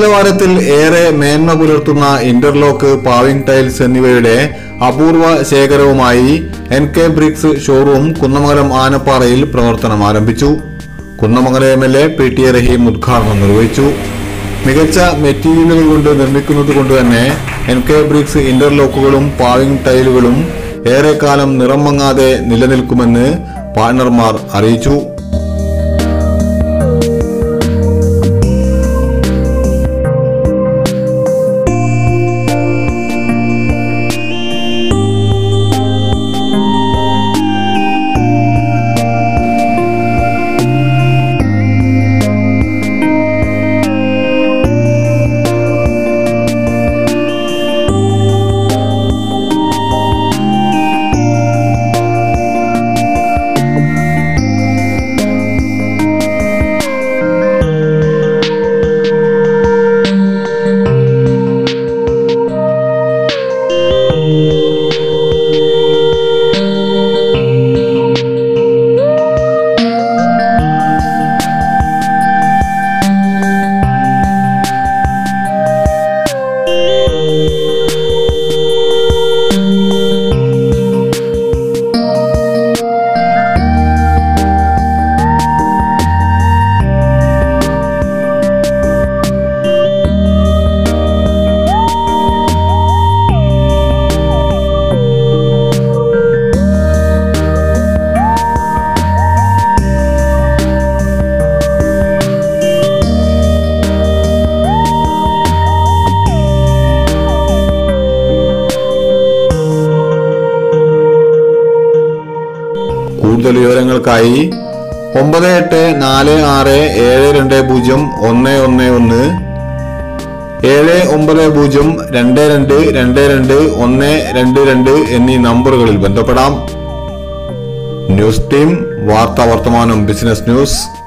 ഗുണനിലവാരത്തിൽ ഏറെ മേന്മ പുലർത്തുന്ന ഇന്റർലോക്ക് പാവിംഗ് ടൈൽസ് എന്നിവയുടെ അപൂർവ ശേഖരവുമായി N K bricks showroom Kunnamangalam ആനപ്പാറയിൽ പ്രവർത്തനം ആരംഭിച്ചു Kunnamangalam M L A P T A Rahim ഉദ്ഘാടനം നിർവഹിച്ചു മികച്ച മെറ്റീരിയലുകൾ കൊണ്ട് നിർമ്മിക്കുന്നത് കൊണ്ട് തന്നെ എൻ കെ ബ്രിക്സ് ഇന്റർലോക്കുകളും പാവിംഗ് ടൈലുകളും ഏറെക്കാലം നിറം മങ്ങാതെ നിലനിൽക്കുമെന്ന് പാർട്ണർമാർ അറിയിച്ചു കൂടുതൽ വിവരങ്ങൾക്കായി ഒമ്പത് എട്ട് നാല് ആറ് ഏഴ് രണ്ട് പൂജ്യം ഒന്ന് ഒന്ന് ഒന്ന് ഏഴ് ഒമ്പത് പൂജ്യം രണ്ട് രണ്ട് രണ്ട് രണ്ട് ഒന്ന് രണ്ട് രണ്ട് എന്നീ നമ്പറുകളിൽ ബന്ധപ്പെടാം ന്യൂസ് ടീം വാർത്താ വർത്തമാനം ബിസിനസ് ന്യൂസ്